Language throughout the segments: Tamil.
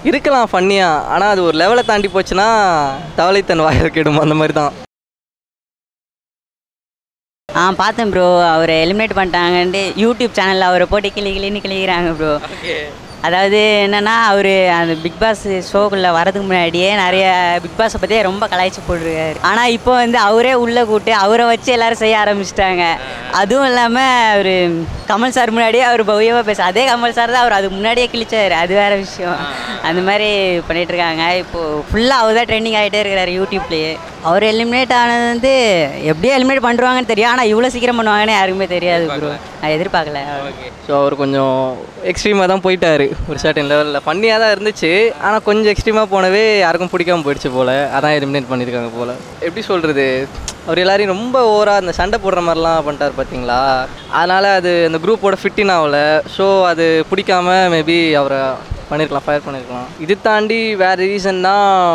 இருக்கலாம் ஃபன்னியாக ஆனால் அது ஒரு லெவலை தாண்டி போச்சுன்னா தவளை தன் வாயில் கெடும் அந்த மாதிரி தான் ஆ பார்த்தேன் ப்ரோ அவரை எலிமினேட் பண்ணிட்டாங்கன்ட்டு யூடியூப் சேனலில் அவரை போட்டு கிளி கிளின்னு கிளிக்கிறாங்க ப்ரோ அதாவது என்னன்னா அவர் அந்த பிக் பாஸ் ஷோக்குள்ளே வரதுக்கு முன்னாடியே நிறைய பிக் பாஸை பற்றியே ரொம்ப கலாய்ச்சி போட்டிருக்காரு ஆனால் இப்போ வந்து அவரே உள்ளே கூட்டு அவரை வச்சு எல்லாரும் செய்ய ஆரம்பிச்சிட்டாங்க அதுவும் இல்லாமல் அவர் கமல் சார் முன்னாடியே அவர் பவ்யமாக பேச அதே கமல் சார் தான் அவர் அதுக்கு முன்னாடியே கிழிச்சார் அது வேற விஷயம் அந்த மாதிரி பண்ணிட்டு இருக்காங்க இப்போது ஃபுல்லாக அவர் தான் ட்ரெண்டிங் ஆகிட்டே இருக்கிறாரு யூடியூப்லேயே அவர் எலிமினேட் ஆனது வந்து எப்படியோ எலிமினேட் பண்ணுவாங்கன்னு தெரியும் ஆனால் இவ்வளோ சீக்கிரம் பண்ணுவாங்கன்னு யாருக்குமே தெரியாது ப்ரோ நான் எதிர்பார்க்கல ஸோ அவர் கொஞ்சம் எக்ஸ்ட்ரீமாக தான் போயிட்டாரு ஒரு சர்டன் லெவலில் ஃபன்னியாக தான் இருந்துச்சு ஆனால் கொஞ்சம் எக்ஸ்ட்ரீமாக போனவே யாருக்கும் பிடிக்காம போயிடுச்சு போல் அதான் எலிமினேட் பண்ணியிருக்காங்க போல் எப்படி சொல்கிறது அவர் எல்லாரையும் ரொம்ப ஓவராக அந்த சண்டை போடுற மாதிரிலாம் பண்ணிட்டார் பார்த்தீங்களா அதனால் அது அந்த குரூப்போட ஃபிட்டின் ஆகல ஸோ அது பிடிக்காம மேபி அவரை பண்ணியிருக்கலாம் ஃபயர் பண்ணியிருக்கலாம் இது தாண்டி வேறு ரீசன்னா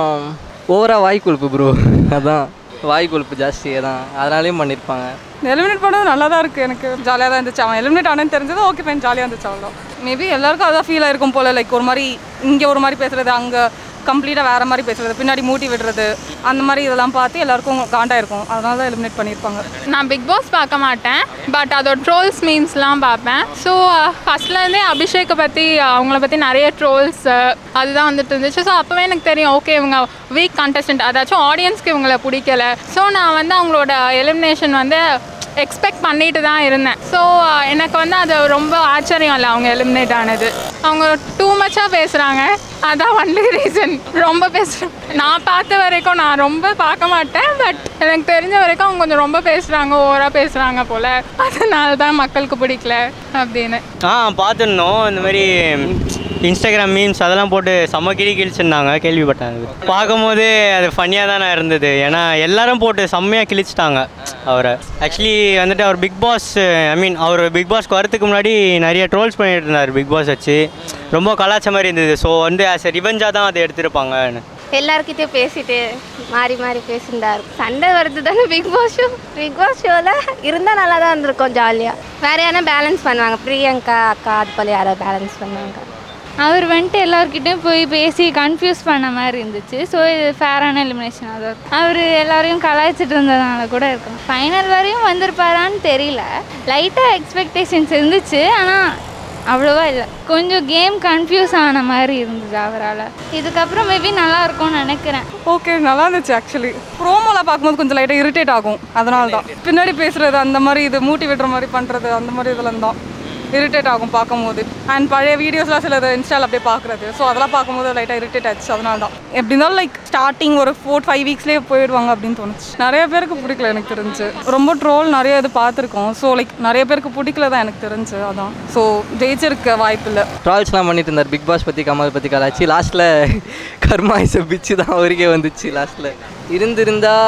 ஓவராக வாய் கொழுப்பு ப்ரோ அதான் வாய் கொழுப்பு ஜாஸ்தி அதான் அதனாலேயும் பண்ணியிருப்பாங்க எலிமினேட் பண்ணது நல்லா தான் இருக்குது எனக்கு ஜாலியாக தான் இருந்துச்சு அவன் எலிமினேட் ஆனேன்னு தெரிஞ்சது ஓகே ஃபைன் ஜாலியாக இருந்துச்சு அவ்வளோ மேபி எல்லாருக்கும் அதான் ஃபீல் ஆயிருக்கும் போல் லைக் ஒரு மாதிரி இங்கே ஒரு மாதிரி பேசுறது அங்கே கம்ப்ளீட்டாக வேறு மாதிரி பேசுறது பின்னாடி மூட்டி விடுறது அந்த மாதிரி இதெல்லாம் பார்த்து எல்லாருக்கும் காண்டா இருக்கும் அதனால தான் எலிமினேட் பண்ணியிருப்பாங்க நான் பிக் பாஸ் பார்க்க மாட்டேன் பட் அதோட ட்ரோல்ஸ் மீம்ஸ்லாம் பார்ப்பேன் ஸோ ஃபஸ்ட்லேருந்தே அபிஷேக்கை பற்றி அவங்கள பற்றி நிறைய ட்ரோல்ஸ் அதுதான் வந்துட்டு இருந்துச்சு ஸோ அப்போவே எனக்கு தெரியும் ஓகே இவங்க வீக் கண்டஸ்டன்ட் அதாச்சும் ஆடியன்ஸ்க்கு இவங்களை பிடிக்கல ஸோ நான் வந்து அவங்களோட எலிமினேஷன் வந்து எக்ஸ்பெக்ட் பண்ணிட்டு தான் இருந்தேன் ஸோ எனக்கு வந்து அது ரொம்ப ஆச்சரியம் இல்லை அவங்க எலிமினேட் ஆனது அவங்க டூ மச்சாக பேசுகிறாங்க அதான் ஒன்லி ரீசன் ரொம்ப பேசுகிறேன் நான் பார்த்த வரைக்கும் நான் ரொம்ப பார்க்க மாட்டேன் பட் எனக்கு தெரிஞ்ச வரைக்கும் அவங்க கொஞ்சம் ரொம்ப பேசுகிறாங்க ஓவராக பேசுகிறாங்க போல் அதனால தான் மக்களுக்கு பிடிக்கல அப்படின்னு ஆ பார்த்துருந்தோம் இந்த மாதிரி இன்ஸ்டாகிராம் மீம்ஸ் அதெல்லாம் போட்டு செம்ம கிளி கிழிச்சிருந்தாங்க கேள்விப்பட்டேன் அது பார்க்கும்போது அது ஃபன்னியாக தானே இருந்தது ஏன்னா எல்லாரும் போட்டு செம்மையாக கிழிச்சிட்டாங்க அவரை ஆக்சுவலி வந்துட்டு அவர் பிக் பாஸ் ஐ மீன் அவர் பிக் பாஸ்க்கு வரதுக்கு முன்னாடி நிறைய ட்ரோல்ஸ் பண்ணிட்டு இருந்தார் பிக் பாஸ் வச்சு ரொம்ப கலாச்ச மாதிரி இருந்தது ஸோ வந்து ஆஸ் எ ரிவெஞ்சாக தான் அதை எடுத்திருப்பாங்கன்னு எல்லாருக்கிட்டையும் பேசிட்டு மாறி மாறி பேசியிருந்தார் சண்டை வருது தானே Bigg Boss show Bigg Boss ஷோவில் இருந்தால் நல்லா தான் இருந்திருக்கும் ஜாலியாக வேறு யாரா பேலன்ஸ் பண்ணுவாங்க பிரியங்கா அக்கா அது போல் யாரோ பேலன்ஸ் பண்ணுவாங்க அவர் வந்துட்டு எல்லார்கிட்டயும் போய் பேசி கன்ஃபியூஸ் பண்ண மாதிரி இருந்துச்சு ஸோ இது ஃபேரான எலிமினேஷனாக தான் இருக்கும் அவர் எல்லாரையும் கலாய்ச்சிட்டு இருந்ததுனால கூட இருக்கும் ஃபைனல் வரையும் வந்திருப்பாரான்னு தெரியல லைட்டாக எக்ஸ்பெக்டேஷன்ஸ் இருந்துச்சு ஆனால் அவ்வளோவா இல்லை கொஞ்சம் கேம் கன்ஃபியூஸ் ஆன மாதிரி இருந்தது அவரால் இதுக்கப்புறம் மேபி நல்லா இருக்கும்னு நினைக்கிறேன் ஓகே நல்லா இருந்துச்சு ஆக்சுவலி ப்ரோமோவில் பார்க்கும்போது கொஞ்சம் லைட்டாக இரிட்டேட் ஆகும் அதனால தான் பின்னாடி பேசுறது அந்த மாதிரி இது மூட்டி விடுற மாதிரி பண்ணுறது அந்த மாதிரி இதெல்லாம் தான் இரிட்டேட் ஆகும் பார்க்கும்போது அண்ட் பழைய வீடியோஸ்லாம் சிலது இன்ஸ்டால் அப்படியே பார்க்குறது ஸோ அதெல்லாம் பார்க்கும்போது லைட்டாக இரிட்டேட் ஆச்சு அதனால தான் எப்படி இருந்தாலும் லைக் ஸ்டார்டிங் ஒரு ஃபோர் ஃபைவ் வீக்ஸ்லேயே போயிடுவாங்க அப்படின்னு தோணுச்சு நிறைய பேருக்கு பிடிக்கல எனக்கு தெரிஞ்சு ரொம்ப ட்ரோல் நிறைய இது பார்த்துருக்கோம் ஸோ லைக் நிறைய பேருக்கு பிடிக்கல தான் எனக்கு தெரிஞ்சு அதான் ஸோ ஜெயிச்சிருக்க வாய்ப்பு இல்லை ட்ராவல்ஸ்லாம் பண்ணிட்டு இருந்தார் பிக் பாஸ் பற்றி கமல் பற்றி கலாச்சி லாஸ்ட்டில் கர்மா இசை பிச்சு தான் அவருக்கே வந்துச்சு லாஸ்ட்டில் இருந்திருந்தா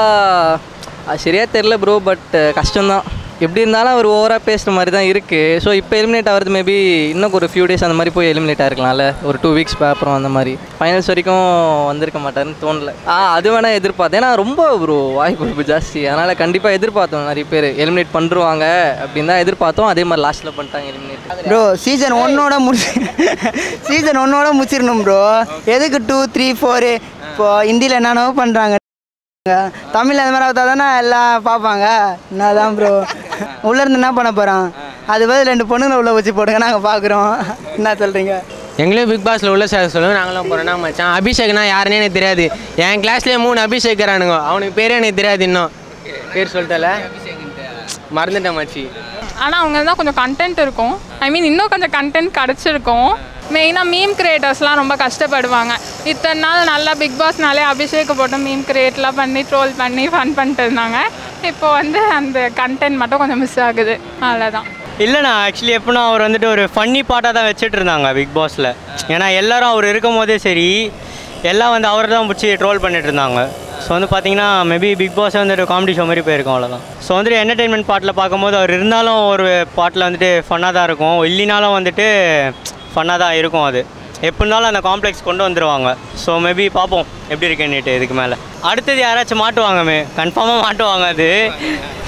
அது சரியாக தெரில ப்ரோ பட் கஷ்டம்தான் எப்படி இருந்தாலும் அவர் ஓவராக பேசுகிற மாதிரி தான் இருக்குது ஸோ இப்போ எலிமினேட் ஆகிறது மேபி இன்னும் ஒரு ஃபியூ டேஸ் அந்த மாதிரி போய் எலிமினேட் ஆயிருக்கலாம்ல ஒரு டூ வீக்ஸ் அப்புறம் அந்த மாதிரி ஃபைனல்ஸ் வரைக்கும் வந்திருக்க மாட்டாருன்னு தோணல ஆ அது வேணால் எதிர்பார்த்தேன் ஏன்னா ரொம்ப ப்ரோ வாய் கொழுப்பு ஜாஸ்தி அதனால் கண்டிப்பாக எதிர்பார்த்தோம் நிறைய பேர் எலிமினேட் பண்ணுருவாங்க அப்படின்னு தான் எதிர்பார்த்தோம் அதே மாதிரி லாஸ்ட்டில் பண்ணிட்டாங்க எலிமினேட் ப்ரோ சீசன் ஒன்னோட முடிச்சு சீசன் ஒன்னோட முடிச்சிடணும் ப்ரோ எதுக்கு டூ த்ரீ ஃபோரு இப்போ ஹிந்தியில் என்னென்னவோ பண்ணுறாங்க தமிழ் அந்த மாதிரி பார்த்தா தானே எல்லாம் பார்ப்பாங்க என்னதான் ப்ரோ உள்ளே இருந்து என்ன பண்ண போகிறான் அது பதில் ரெண்டு பொண்ணுங்களை உள்ள வச்சு போடுங்க நாங்கள் பார்க்குறோம் என்ன சொல்கிறீங்க எங்களையும் பிக் பாஸில் உள்ள சேர்க்க சொல்லுவோம் நாங்களும் போகிறோம்னா மச்சான் அபிஷேக்னா யாருன்னே எனக்கு தெரியாது என் கிளாஸ்லேயே மூணு அபிஷேக் இருக்கிறானுங்க அவனுக்கு பேரே எனக்கு தெரியாது இன்னும் பேர் சொல்லிட்டல மறந்துட்டேன் மச்சி ஆனால் அவங்க தான் கொஞ்சம் கண்டென்ட் இருக்கும் ஐ மீன் இன்னும் கொஞ்சம் கண்டென்ட் கிடச்சிருக்கும் மெயினாக மீம் கிரியேட்டர்ஸ்லாம் ரொம்ப கஷ்டப்படுவாங்க இத்தனை நாள் நல்லா பிக் பாஸ்னாலே அபிஷேக் போட்டு மீம் கிரியேட்லாம் பண்ணி ட்ரோல் பண்ணி ஃபன் பண்ணிட்டு இருந்தாங்க இப்போ வந்து அந்த கண்டென்ட் மட்டும் கொஞ்சம் மிஸ் ஆகுது அவ்வளோதான் இல்லைண்ணா ஆக்சுவலி எப்படின்னா அவர் வந்துட்டு ஒரு ஃபன்னி பாட்டாக தான் வச்சுட்டு இருந்தாங்க பிக் பாஸில் ஏன்னா எல்லாரும் அவர் இருக்கும் போதே சரி எல்லாம் வந்து அவரை தான் பிடிச்சி ட்ரோல் பண்ணிட்டு இருந்தாங்க ஸோ வந்து பார்த்தீங்கன்னா மேபி பிக் பாஸ் வந்து ஒரு காமெடி ஷோ மாதிரி போயிருக்கும் அவ்வளோதான் ஸோ வந்துட்டு என்டர்டெயின்மெண்ட் பாட்டில் பார்க்கும்போது அவர் இருந்தாலும் ஒரு பாட்டில் வந்துட்டு ஃபன்னாக தான் இருக்கும் இல்லைனாலும் வந்துட்டு ஃபன்னாக தான் இருக்கும் அது எப்படி இருந்தாலும் அந்த காம்ப்ளெக்ஸ் கொண்டு வந்துடுவாங்க ஸோ மேபி பார்ப்போம் எப்படி இருக்குன்னுட்டு இதுக்கு மேலே அடுத்தது யாராச்சும் மாட்டுவாங்க மே கன்ஃபார்மாக மாட்டுவாங்க அது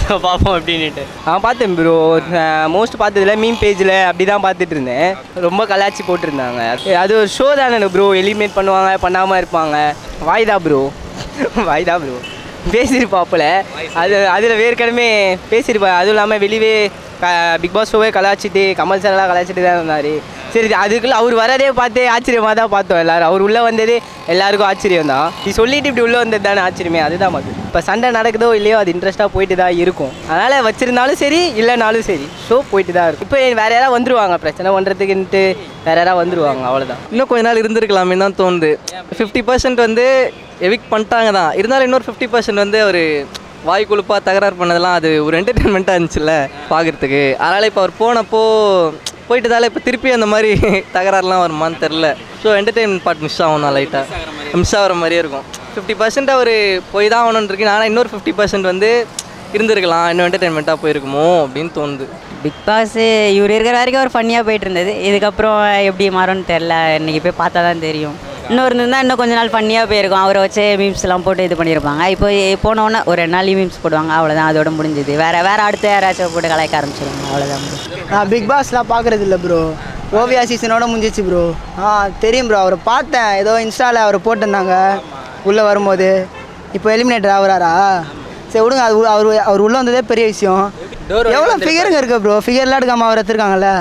பார்ப்போம் அப்படின்ட்டு நான் பார்த்தேன் ப்ரோ மோஸ்ட் பார்த்ததுல மீம் பேஜில் அப்படி தான் பார்த்துட்டு இருந்தேன் ரொம்ப கலாச்சி போட்டிருந்தாங்க அது ஒரு ஷோ தானே ப்ரோ எலிமினேட் பண்ணுவாங்க பண்ணாமல் இருப்பாங்க வாய்தா ப்ரோ வாய்தா ப்ரோ பேசியிருப்பாப்புல அது அதில் வேர்க்கனமே பேசியிருப்பா அதுவும் இல்லாமல் வெளியே பிக் பாஸ் ஷோவே கலாச்சிட்டு கமல் சார்லாம் கலாச்சிட்டு தான் இருந்தார் சரி அதுக்குள்ளே அவர் வரதே பார்த்தே ஆச்சரியமாக தான் பார்த்தோம் எல்லாரும் அவர் உள்ளே வந்ததே எல்லாருக்கும் ஆச்சரியம் தான் நீ சொல்லிட்டு இப்படி உள்ளே வந்தது தானே ஆச்சரியமே அதுதான் பார்த்து இப்போ சண்டை நடக்குதோ இல்லையோ அது இன்ட்ரெஸ்ட்டாக போயிட்டு தான் இருக்கும் அதனால் வச்சிருந்தாலும் சரி இல்லைனாலும் சரி ஷோ போயிட்டு தான் இருக்கும் இப்போ வேறு யாராவது வந்துருவாங்க பிரச்சனை பண்ணுறதுக்குன்ட்டு வேறு யாராவது வந்துருவாங்க அவ்வளோதான் இன்னும் கொஞ்ச நாள் இருந்திருக்கலாமே தான் தோணுது ஃபிஃப்டி பர்சன்ட் வந்து எவிக் பண்ணிட்டாங்க தான் இருந்தாலும் இன்னொரு ஃபிஃப்டி பர்சன்ட் வந்து அவர் வாய் கொழுப்பா தகராறு பண்ணதெல்லாம் அது ஒரு என்டர்டெயின்மெண்ட்டாக இருந்துச்சுல்ல பார்க்குறதுக்கு அதனால் இப்போ அவர் போனப்போ போயிட்டதால இப்போ திருப்பி அந்த மாதிரி தகராறுலாம் வருமான்னு தெரில ஸோ என்டர்டெயின்மெண்ட் பார்ட் மிஸ் ஆகும் தான் லைட்டாக மிஸ் ஆகிற மாதிரியே இருக்கும் ஃபிஃப்டி பர்சன்ட் அவர் போய் தான் ஆகணுன்னு இருக்கு ஆனால் இன்னொரு ஃபிஃப்டி பர்சன்ட் வந்து இருந்திருக்கலாம் இன்னும் என்டர்டெயின்மெண்ட்டாக போயிருக்குமோ அப்படின்னு தோணுது பிக் பாஸ் இவர் இருக்கிற வரைக்கும் ஒரு ஃபன்னியாக போயிட்டு இருந்தது இதுக்கப்புறம் எப்படி மாறும்னு தெரில இன்றைக்கி போய் பார்த்தா தான் தெரியும் இன்னும் இருந்திருந்தா இன்னும் கொஞ்ச நாள் ஃபன்னியாக போயிருக்கும் அவரை வச்சு மீம்ஸ்லாம் போட்டு இது பண்ணியிருப்பாங்க இப்போ போனோன்னே ஒரு ரெண்டு நாள் மீம்ஸ் போடுவாங்க அவ்வளோதான் அதோட முடிஞ்சுது வேறு வேறு அடுத்த யாராச்சும் போட்டு கலாய்க்க ஆரம்பிச்சிருவாங்க அவ்வளோதான் நான் பிக் பாஸ்லாம் பார்க்குறது இல்லை ப்ரோ ஓவியா சீசனோட முடிஞ்சிச்சு ப்ரோ ஆ தெரியும் ப்ரோ அவரை பார்த்தேன் ஏதோ இன்ஸ்டாவில் அவரை போட்டிருந்தாங்க உள்ளே வரும்போது இப்போ எலிமினேட்டர் ஆகுறாரா சரி விடுங்க அது உ- அவர் அவர் உள்ளே வந்ததே பெரிய விஷயம் எவ்வளோ ஃபிகருங்க இருக்கு ப்ரோ ஃபிகர்லாம் எடுக்காமல் அவர் எடுத்துருக்காங்கல்ல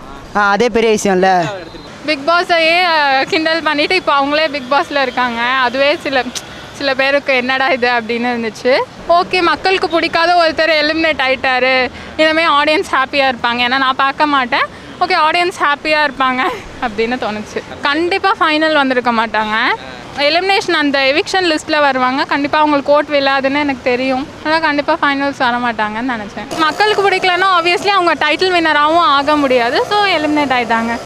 ஆ அதே பெரிய விஷயம்ல பிக் பாஸையே கிண்டல் பண்ணிட்டு இப்போ அவங்களே பிக் பாஸில் இருக்காங்க அதுவே சில சில பேருக்கு என்னடா இது அப்படின்னு இருந்துச்சு ஓகே மக்களுக்கு பிடிக்காத ஒருத்தர் எலிமினேட் ஆயிட்டாரு இனிமேல் ஆடியன்ஸ் ஹாப்பியாக இருப்பாங்க ஏன்னா நான் பார்க்க மாட்டேன் ஓகே ஆடியன்ஸ் ஹாப்பியாக இருப்பாங்க அப்படின்னு தோணுச்சு கண்டிப்பாக ஃபைனல் வந்திருக்க மாட்டாங்க எலிமினேஷன் அந்த எவிக்ஷன் லிஸ்ட்டில் வருவாங்க கண்டிப்பாக அவங்களுக்கு ஓட் விழாதுன்னு எனக்கு தெரியும் ஆனால் கண்டிப்பாக ஃபைனல்ஸ் வர மாட்டாங்கன்னு நினச்சேன் மக்களுக்கு பிடிக்கலன்னா ஆப்வியஸ்லி அவங்க டைட்டில் வின்னராகவும் ஆக முடியாது ஸோ எலிமினேட் ஆயிட்டாங்க